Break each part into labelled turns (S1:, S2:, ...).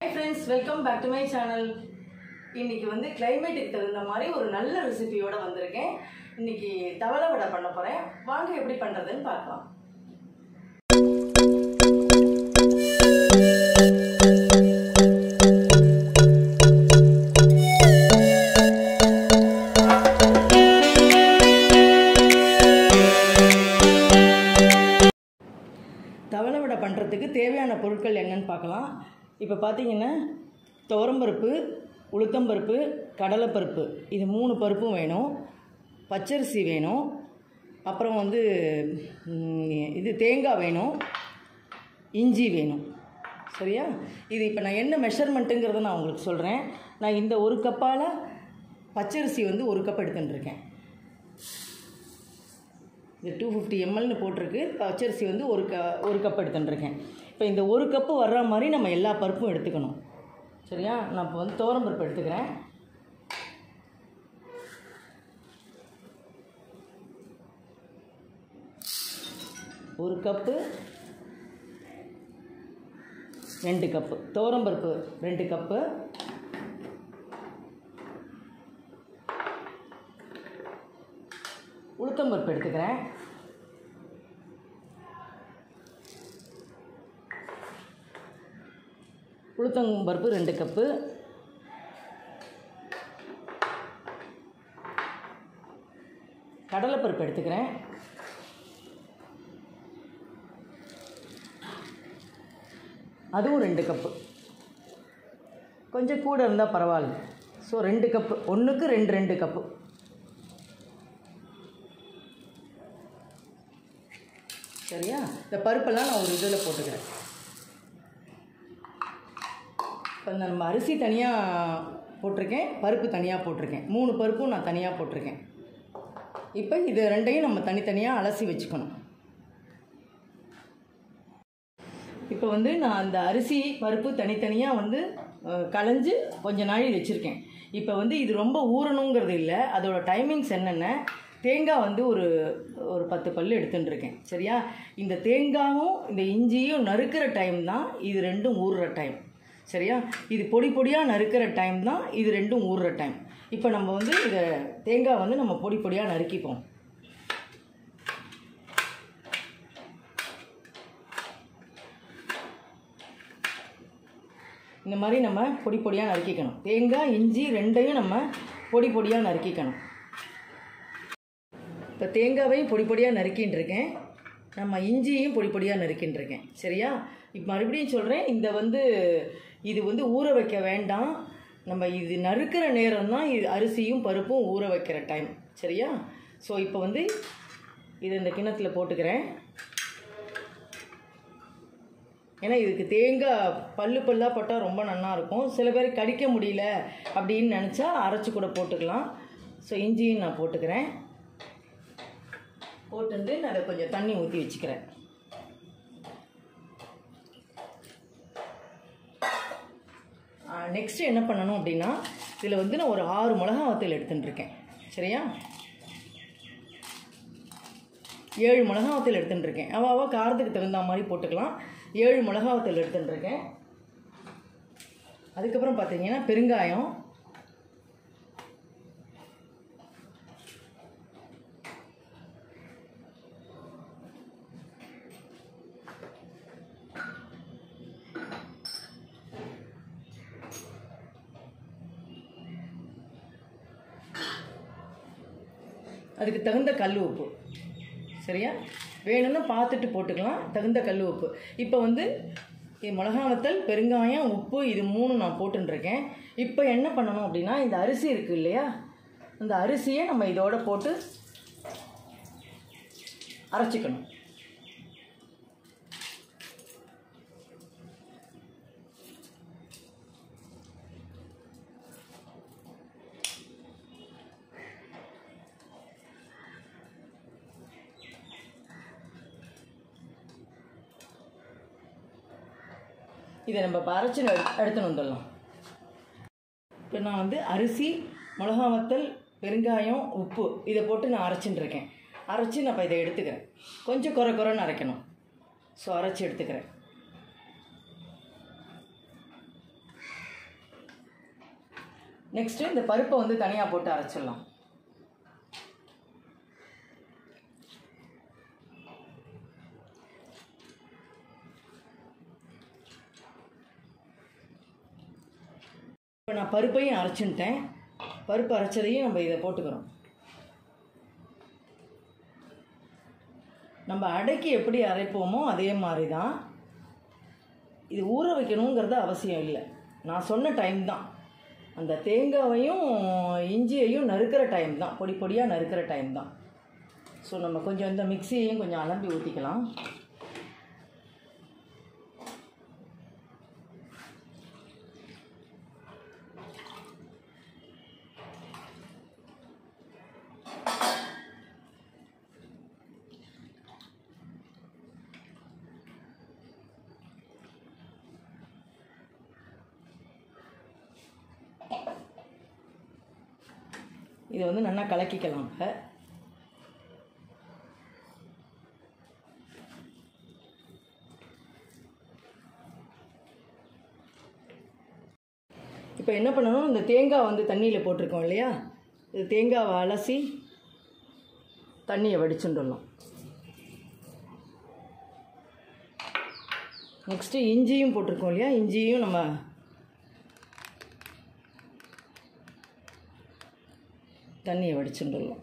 S1: friends welcome back to my channel இன்னைக்கு வந்து கிளைமேட்டுக்கு தகுந்த மாதிரி ஒரு நல்ல ரெசிபியோட வந்திருக்கேன் இன்னைக்கு தவளை வடை பண்ண போகிறேன் வாங்க எப்படி பண்ணுறதுன்னு பார்க்கலாம் தவளை வடை பண்ணுறதுக்கு தேவையான பொருட்கள் என்னன்னு பார்க்கலாம் இப்போ பார்த்தீங்கன்னா துவரம்பருப்பு உளுத்தம்பருப்பு கடலைப்பருப்பு இது மூணு பருப்பும் வேணும் பச்சரிசி வேணும் அப்புறம் வந்து ம், இது தேங்காய் வேணும் இஞ்சி வேணும் சரியா இது இப்போ நான் என்ன மெஷர்மெண்ட்டுங்கிறத நான் உங்களுக்கு சொல்கிறேன் நான் இந்த ஒரு கப்பால் பச்சரிசி வந்து ஒரு கப் எடுத்துட்டுருக்கேன் இது டூ ஃபிஃப்டி எம்எல்னு போட்டிருக்கு பச்சரிசி வந்து ஒரு க ஒரு கப் எடுத்துட்டுருக்கேன் இப்போ இந்த ஒரு கப்பு வர்ற மாதிரி நம்ம எல்லா பருப்பும் எடுத்துக்கணும் சரியா நான் இப்போ வந்து துவரம் பருப்பு எடுத்துக்கிறேன் ஒரு கப்பு ரெண்டு கப்பு துவரம் பருப்பு ரெண்டு கப்பு உளுத்தம்பருப்பு எடுத்துக்கிறேன் உளுத்தம்பருப்பு ரெண்டு கப்பு கடலைப்பருப்பு எடுத்துக்கிறேன் அதுவும் ரெண்டு கப்பு கொஞ்சம் கூட இருந்தால் பரவாயில்ல ஸோ ரெண்டு கப்பு ஒன்றுக்கு ரெண்டு ரெண்டு கப்பு சரியா இந்த பருப்பெல்லாம் நான் ஒரு இதில் போட்டுக்கிறேன் இப்போ இந்த நம்ம அரிசி தனியாக போட்டிருக்கேன் பருப்பு தனியாக போட்டிருக்கேன் மூணு பருப்பும் நான் தனியாக போட்டிருக்கேன் இப்போ இது ரெண்டையும் நம்ம தனித்தனியாக அலசி வச்சுக்கணும் இப்போ வந்து நான் அந்த அரிசி பருப்பு தனித்தனியாக வந்து அஹ், களைஞ்சு கொஞ்ச நாள் வச்சுருக்கேன் இப்போ வந்து இது ரொம்ப ஊறணுங்கிறது இல்லை அதோட டைமிங்ஸ் என்னென்ன தேங்காய் வந்து ஒரு ஒரு பத்து பல் எடுத்துன்னு இருக்கேன் சரியா இந்த தேங்காயும் இந்த இஞ்சியும் நறுக்கிற டைம் தான் இது ரெண்டும் ஊறுற டைம் சரியா இது பொடி பொடியாக நறுக்கிற டைம் தான் இது ரெண்டும் ஊறுற டைம் இப்போ நம்ம வந்து இதை தேங்காய் வந்து நம்ம பொடி பொடியாக நறுக்கிப்போம் இந்த மாதிரி நம்ம பொடி பொடியாக நறுக்கிக்கணும் தேங்காய் இஞ்சி ரெண்டையும் நம்ம பொடி பொடியாக நறுக்கிக்கணும் இப்போ தேங்காவையும் பொடி பொடியாக நறுக்கின்னு இருக்கேன் நம்ம இஞ்சியையும் பொடி பொடியாக நறுக்கின்னு இருக்கேன் சரியா இப்போ மறுபடியும் சொல்கிறேன் இந்த வந்து இது வந்து ஊற வைக்க வேண்டாம் நம்ம இது நறுக்கிற நேரம் தான் இது அரிசியும் பருப்பும் ஊற வைக்கிற டைம் சரியா ஸோ இப்போ வந்து இது இந்த கிண்ணத்தில் போட்டுக்கிறேன் ஏன்னா இதுக்கு தேங்காய் பல்லு பல்லாக போட்டால் ரொம்ப நல்லா இருக்கும் சில பேர் கடிக்க முடியல அப்படின்னு நினச்சா அரைச்சி கூட போட்டுக்கலாம் ஸோ இஞ்சியும் நான் போட்டுக்கிறேன் போட்டுட்டு நான் அதை கொஞ்சம் தண்ணி ஊற்றி வச்சுக்கிறேன் நெக்ஸ்ட்டு என்ன பண்ணணும் அப்படின்னா இதில் வந்து நான் ஒரு ஆறு மிளகா வத்தல் எடுத்துட்டு இருக்கேன் சரியா ஏழு மிளகா வத்தல் எடுத்துட்டு இருக்கேன் அவள் அவள் காரத்துக்கு தகுந்த மாதிரி போட்டுக்கலாம் ஏழு மிளகா வத்தல் எடுத்துட்டு இருக்கேன் அதுக்கப்புறம் பார்த்தீங்கன்னா பெருங்காயம் அதுக்கு தகுந்த கல் உப்பு சரியா வேணும்னா பார்த்துட்டு போட்டுக்கலாம் தகுந்த கல் உப்பு இப்போ வந்து இது மிளகா வத்தல் பெருங்காயம் உப்பு இது மூணு நான் போட்டுருக்கேன் இப்போ என்ன பண்ணணும் அப்படின்னா இந்த அரிசி இருக்குது இல்லையா அந்த அரிசியை நம்ம இதோட போட்டு அரைச்சிக்கணும் இதை நம்ம இப்போ அரைச்சி எடு- எடுத்துன்னு வந்துடலாம் இப்போ நான் வந்து அரிசி மிளகா வத்தல் பெருங்காயம் உப்பு இதை போட்டு நான் அரைச்சின்னு இருக்கேன் அரைச்சி நான் இப்போ இதை எடுத்துக்கிறேன் கொஞ்சம் குறை குறைன்னு அரைக்கணும் ஸோ அரைச்சி எடுத்துக்கிறேன் நெக்ஸ்ட்டு இந்த பருப்பை வந்து தனியாக போட்டு அரைச்சிடலாம் இப்போ நான் பருப்பையும் அரைச்சுன்ட்டேன் பருப்பு அரைச்சதையும் நம்ம இதை போட்டுக்கிறோம் நம்ம அடைக்கு எப்படி அரைப்போமோ அதே மாதிரி தான் இது ஊற வைக்கணுங்கிறது அவசியம் இல்லை நான் சொன்ன டைம் தான் அந்த தேங்காவையும் இஞ்சியையும் நறுக்கிற டைம் தான் பொடி பொடியாக நறுக்கிற டைம் தான் ஸோ நம்ம கொஞ்சம் இந்த மிக்சியையும் கொஞ்சம் அலம்பி ஊற்றிக்கலாம் இதை வந்து நல்லா கலக்கிக்கலாம் இப்போ இப்போ என்ன பண்ணணும் இந்த தேங்காய் வந்து தண்ணியில் போட்டிருக்கோம் இல்லையா இது தேங்காவை அலசி தண்ணியை வடிச்சுட்டுடலாம் நெக்ஸ்ட்டு இஞ்சியும் போட்டிருக்கோம் இல்லையா இஞ்சியும் நம்ம தண்ணியை வடிச்சுட்டுடலாம்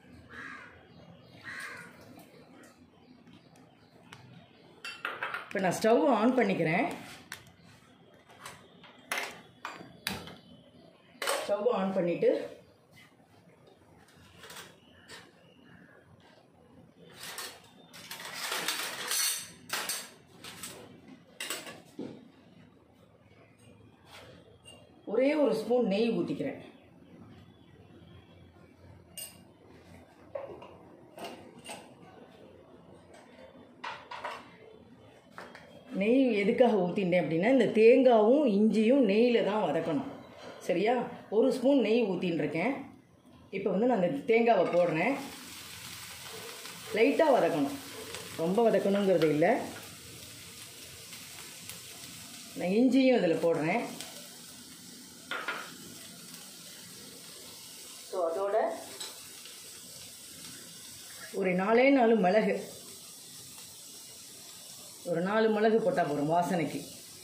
S1: இப்போ நான் ஸ்டவ் ஆன் பண்ணிக்கிறேன் ஸ்டவ் ஆன் பண்ணிவிட்டு ஒரே ஒரு ஸ்பூன் நெய் ஊற்றிக்கிறேன் நெய் எதுக்காக ஊற்றிட்டேன் அப்படின்னா இந்த தேங்காவும் இஞ்சியும் நெய்யில் தான் வதக்கணும் சரியா ஒரு ஸ்பூன் நெய் ஊற்றின்னு இருக்கேன் இப்போ வந்து நான் அந்த தேங்காவை போடுறேன் லைட்டாக வதக்கணும் ரொம்ப வதக்கணுங்கிறது இல்லை நான் இஞ்சியும் இதில் போடுறேன் ஸோ அதோட ஒரு நாலே நாலு மிளகு ஒரு நாலு மிளகு போட்டால் போதும் வாசனைக்கு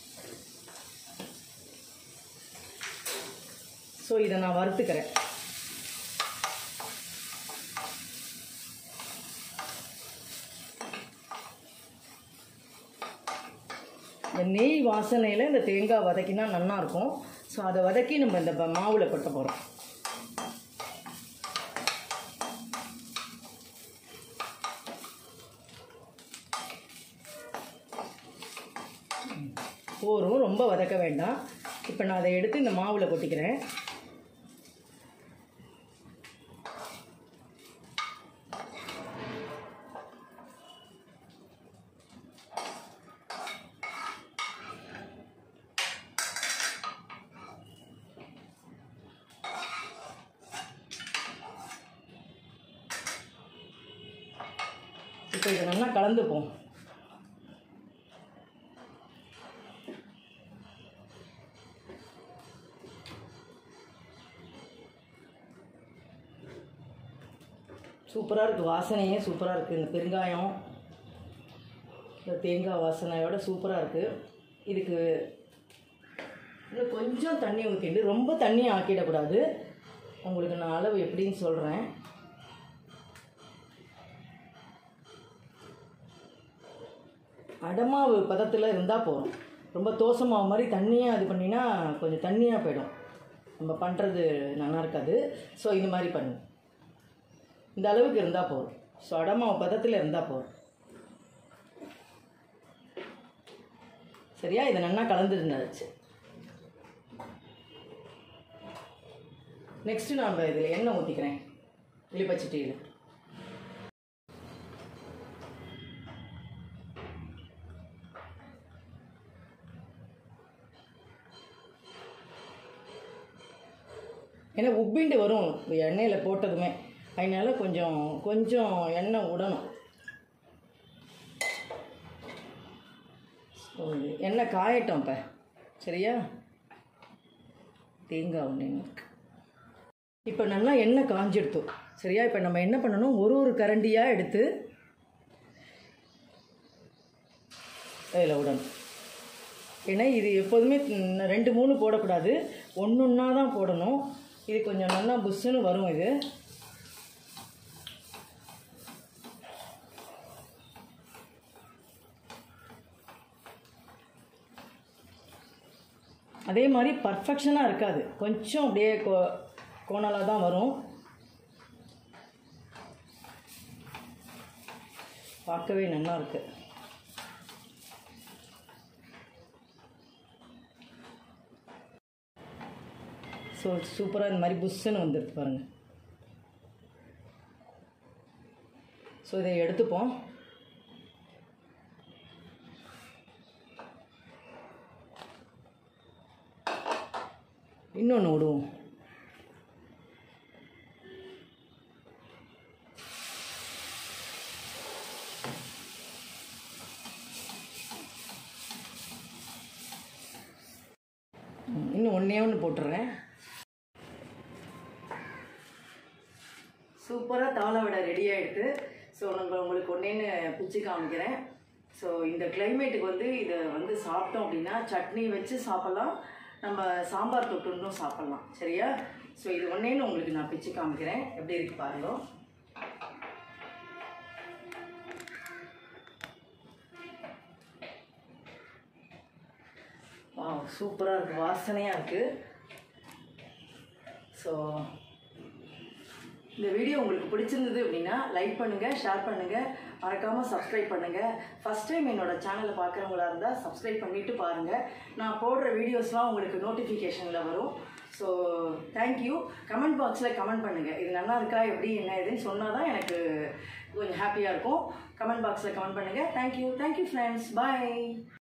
S1: ஸோ இதை நான் வறுத்துக்கிறேன் இந்த நெய் வாசனையில் இந்த தேங்காய் வதக்கினா நல்லா இருக்கும் ஸோ அதை வதக்கி நம்ம இந்த ப- மாவுல கொட்ட போகிறோம் போரும் ரொம்ப வதக்க வேண்டாம் இப்போ நான் அதை எடுத்து இந்த மாவில் கொட்டிக்கிறேன் இப்போ இதை நல்லா கலந்துப்போம் சூப்பராக இருக்குது வாசனையே சூப்பராக இருக்குது இந்த பெருங்காயம் இந்த தேங்காய் வாசனையோட சூப்பராக இருக்குது இதுக்கு இன்னும் கொஞ்சம் தண்ணி ஊற்றிட்டு ரொம்ப தண்ணி ஆக்கிடக்கூடாது உங்களுக்கு நான் அளவு எப்படின்னு சொல்கிறேன் அடமாவு பதத்தில் இருந்தால் போதும் ரொம்ப தோசை மாவு மாதிரி தண்ணியாக இது பண்ணினா கொஞ்சம் தண்ணியாக போயிடும் நம்ம பண்ணுறது நல்லா இருக்காது ஸோ இது மாதிரி பண்ணு இந்த அளவுக்கு இருந்தால் போதும் ஸோ அடமாவு பதத்தில் இருந்தால் போதும் சரியா இதை நல்லா கலந்துருந்தாச்சு நெக்ஸ்ட்டு நான் இதில் எண்ணெய் ஊற்றிக்கிறேன் இலிப்பச்சட்டியில் ஏன்னா உப்பிண்டு வரும் எண்ணெயில் போட்டதுமே அதனால கொஞ்சம் கொஞ்சம் எண்ணெய் விடணும் ஸோ எண்ணெய் காயட்டும் இப்போ சரியா தேங்காய் ஒன்று இருக்கு இப்போ நல்லா எண்ணெய் காஞ்சிடுத்தோம் சரியா இப்போ நம்ம என்ன பண்ணணும் ஒரு ஒரு கரண்டியாக எடுத்து அதில் விடணும் ஏன்னா இது எப்போதுமே ம், ரெண்டு மூணு போடக்கூடாது ஒன்று ஒன்றா தான் போடணும் இது கொஞ்சம் நல்லா புஷ்ஷுன்னு வரும் இது அதே மாதிரி பர்ஃபெக்ஷனாக இருக்காது கொஞ்சம் அப்படியே கோ கோணலாக தான் வரும் பார்க்கவே நல்லா இருக்கு ஸோ சூப்பராக இந்த மாதிரி புஷ்ஷுன்னு வந்துருக்கு பாருங்கள் ஸோ இதை எடுத்துப்போம் இன்னொன்று விடுவோம் ம், இன்னும் ஒன்றே ஒன்று போட்டுடுறேன் சூப்பராக தாள விட ரெடி ஆகிடுது ஸோ நம்ம உங்களுக்கு ஒன்றேன்னு பிச்சு காமிக்கிறேன் ஸோ இந்த கிளைமேட்டுக்கு வந்து இதை வந்து சாப்பிட்டோம் அப்படின்னா சட்னி வச்சு சாப்பிட்லாம் நம்ம சாம்பார் தொட்டுன்னும் சாப்பிட்லாம் சரியா ஸோ இது ஒன்றேன்னு உங்களுக்கு நான் பிச்சு காமிக்கிறேன் எப்படி இருக்கு பாருங்க வா சூப்பராக இருக்குது வாசனையாக இருக்குது ஸோ இந்த வீடியோ உங்களுக்கு பிடிச்சிருந்தது அப்படின்னா லைக் பண்ணுங்கள் ஷேர் பண்ணுங்கள் மறக்காமல் சப்ஸ்கிரைப் பண்ணுங்கள் ஃபஸ்ட் டைம் என்னோட சேனலை பார்க்குறவங்களா இருந்தால் சப்ஸ்கிரைப் பண்ணிவிட்டு பாருங்கள் நான் போடுற வீடியோஸ்லாம் உங்களுக்கு நோட்டிஃபிகேஷனில் வரும் ஸோ தேங்க்யூ கமெண்ட் பாக்ஸில் கமெண்ட் பண்ணுங்கள் இது நல்லா இருக்கா எப்படி என்ன ஏதுன்னு சொன்னால் தான் எனக்கு கொஞ்சம் ஹாப்பியாக இருக்கும் கமெண்ட் பாக்ஸில் கமெண்ட் பண்ணுங்கள் தேங்க்யூ தேங்க்யூ ஃப்ரெண்ட்ஸ் பாய்